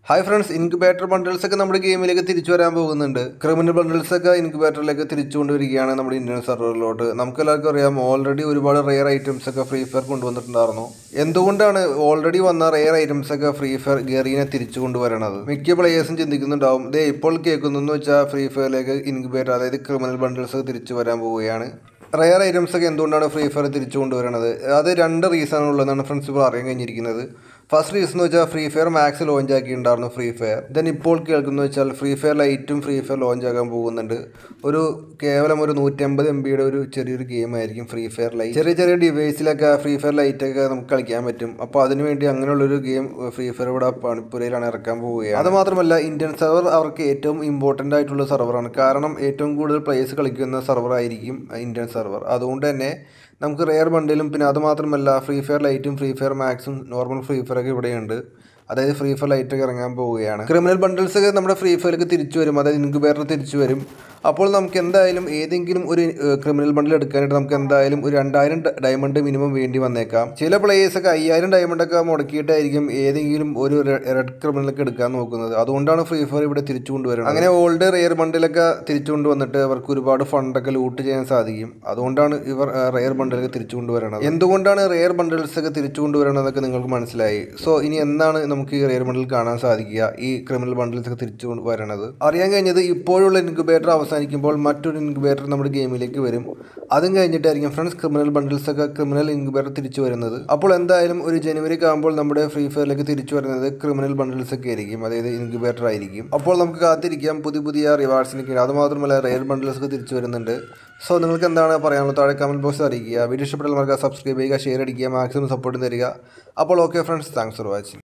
hi friends incubator bundles ഒക്കെ നമ്മുടെ ഗെയിമിലേക്ക് തിരിച്ചു വരാൻ പോകുന്നുണ്ട് ക്രിമിനൽ ബണ്ടിൽസ് ഒക്കെ ഇൻക്യുബേറ്ററിലേക്ക് തിരിച്ചു കൊണ്ടുവരികയാണ് നമ്മുടെ ഇന്ത്യൻ സെർവറിലോട്ട് നമുക്ക് എല്ലാവർക്കും അറിയാം ഓൾറെഡി ഒരുപാട് റെയർ ഐറ്റംസ് ഒക്കെ ഫ്രീ ഫയർ കൊണ്ടുവന്നിട്ടുണ്ടായിരുന്നു എന്തുകൊണ്ടാണ് ഓൾറെഡി വന്ന റെയർ ഐറ്റംസ് ഒക്കെ ഫ്രീ ഫയർ ഗെറീനെ തിരിച്ചു കൊണ്ടുവരണത് മിക്ക പ്ലേയേഴ്സും ചിന്തിക്കുന്നുണ്ടാവും ദേ ഇപ്പോൾ കേൾക്കുന്നു വെച്ചാൽ ഫ്രീ ഫയറിലേക്ക് ഇൻക്യുബേറ്റർ അതായത് ക്രിമിനൽ ബണ്ടിൽസ് തിരിച്ചു വരാൻ പോവുകയാണ് റെയർ ഐറ്റംസ് ഒക്കെ എന്തുകൊണ്ടാണ് ഫ്രീ ഫയർ തിരിച്ചു കൊണ്ടുവരണത് അത് രണ്ട് റീസൺ ഉള്ളതാണ് ഫ്രണ്ട്സ് ഇപ്പോൾ അറിയാൻ കഴിഞ്ഞിരിക്കുന്നത് ഫസ്റ്റ് റീസൺ എന്ന് വെച്ചാൽ ഫ്രീ ഫയർ മാക്സ് ലോഞ്ച് ആക്കിയിട്ടുണ്ടായിരുന്നു ഫ്രീ ഫയർ ദെൻ ഇപ്പോൾ കേൾക്കുന്നത് വെച്ചാൽ ഫ്രീ ഫയർ ലൈറ്റും ഫ്രീ ഫയർ ലോഞ്ച് ആക്കാൻ പോകുന്നുണ്ട് ഒരു കേവലം ഒരു നൂറ്റമ്പത് എം ബിയുടെ ഒരു ചെറിയൊരു ഗെയിം ആയിരിക്കും ഫ്രീ ഫയർ ലൈറ്റ് ചെറിയ ചെറിയ ഡിവൈസിലൊക്കെ ഫ്രീ ഫയർ ലൈറ്റൊക്കെ നമുക്ക് കളിക്കാൻ പറ്റും അപ്പോൾ അതിനുവേണ്ടി അങ്ങനെയുള്ളൊരു ഗെയിം ഫ്രീ ഫയർ ഇവിടെ പണിപ്പുരയിലാണ് ഇറക്കാൻ പോവുകയാണ് അത് മാത്രമല്ല ഇന്ത്യൻ സെർവർ അവർക്ക് ഏറ്റവും ഇമ്പോർട്ടൻ്റ് ആയിട്ടുള്ള സെർവറാണ് കാരണം ഏറ്റവും കൂടുതൽ പ്ലേയേഴ്സ് കളിക്കുന്ന സെർവർ ആയിരിക്കും ഇന്ത്യൻ സെർവർ അതുകൊണ്ട് തന്നെ നമുക്ക് റെയർ ബണ്ടിലും പിന്നെ അത് മാത്രമല്ല ഫ്രീ ഫയർ ലൈറ്റും ഫ്രീ ഫയർ മാക്സും നോർമൽ ഫ്രീ ഫയർ ഒക്കെ ഇവിടെയുണ്ട് അതായത് ഫ്രീ ഫയർ ലൈറ്റ് ഒക്കെ ഇറങ്ങാൻ പോവുകയാണ് ക്രിമിനൽ ബണ്ടിൽസ് ഒക്കെ നമ്മുടെ ഫ്രീ ഫയറിലേക്ക് തിരിച്ചു വരും അതായത് ഇൻക്യുബേറ്റർ തിരിച്ചു വരും അപ്പോൾ നമുക്ക് എന്തായാലും ഏതെങ്കിലും ഒരു ക്രിമിനൽ ബണ്ടിൽ എടുക്കാനായിട്ട് നമുക്ക് എന്തായാലും ഒരു രണ്ടായിരം ഡയമണ്ട് മിനിമം വേണ്ടി വന്നേക്കാം ചില പ്ലേയേഴ്സ് ഒക്കെ അയ്യായിരം ഡയമണ്ട് ഒക്കെ മുടക്കിയിട്ടായിരിക്കും ഏതെങ്കിലും ഒരു റെഡ് ക്രിമിനലൊക്കെ എടുക്കാൻ നോക്കുന്നത് അതുകൊണ്ടാണ് ഫ്രീ ഫയർ ഇവിടെ തിരിച്ചു കൊണ്ടുവരുന്നത് അങ്ങനെ ഓൾഡ് റെയർ ബണ്ടിലൊക്കെ തിരിച്ചു കൊണ്ടുവന്നിട്ട് അവർക്ക് ഒരുപാട് ഫണ്ടൊക്കെ ലൂട്ട് ചെയ്യാൻ സാധിക്കും അതുകൊണ്ടാണ് ഇവർ റെയർ ബണ്ടിലൊക്കെ തിരിച്ചു കൊണ്ടുവരുന്നത് എന്തുകൊണ്ടാണ് റെയർ ബണ്ടിൽസ് ഒക്കെ തിരിച്ചു കൊണ്ടുവരണമെന്നൊക്കെ നിങ്ങൾക്ക് മനസ്സിലായി സോ ഇനി എന്നാണ് നമുക്ക് ഈ റെയർ ബണ്ടിൽ കാണാൻ സാധിക്കുക ഈ ക്രിമിനൽ ബണ്ടിൽസ് ഒക്കെ തിരിച്ചു കൊണ്ടുവരണത് അറിയാൻ കഴിഞ്ഞത് ഇപ്പോഴുള്ള ഇൻക്യുബേറ്റർ അവസാനിക്കുമ്പോൾ മറ്റൊരു ഇൻക്യുബേറ്റർ നമ്മുടെ ഗെയിമിലേക്ക് വരും അതും കഴിഞ്ഞിട്ടായിരിക്കും ഫ്രണ്ട്സ് ക്രിമിനൽ ബണ്ടിൽസ് ഒക്കെ ക്രിമിനൽ ഇൻക്യുബേറ്റർ തിരിച്ചു വരുന്നത് അപ്പോൾ എന്തായാലും ഒരു ജനുവരി ആകുമ്പോൾ നമ്മുടെ ഫ്രീ ഫയറിലേക്ക് തിരിച്ചു വരുന്നത് ക്രിമിനൽ ബണ്ടിൽസ് ഒക്കെ ആയിരിക്കും അതായത് ഇൻക്യുബേറ്റർ ആയിരിക്കും അപ്പോൾ നമുക്ക് കാത്തിരിക്കാം പുതിയ പുതിയ റിവാർഡ്സിനൊക്കെ അത് മാത്രമല്ല റെയർ ബണ്ടിൽസ് ഒക്കെ തിരിച്ചു വരുന്നുണ്ട് സോ നിങ്ങൾക്ക് എന്താണ് പറയാനുള്ളത് താഴെ കമൻറ്റ് ബോക്സ് അറിയിക്കുക വീഡിയോ ഇഷ്ടപ്പെട്ടാൽ മറക്കുക സബ്സ്ക്രൈബ് ചെയ്യുക ഷെയർ അടിക്കുക മാക്സിമം സപ്പോർട്ട് തരിക അപ്പോൾ okay friends thanks for watching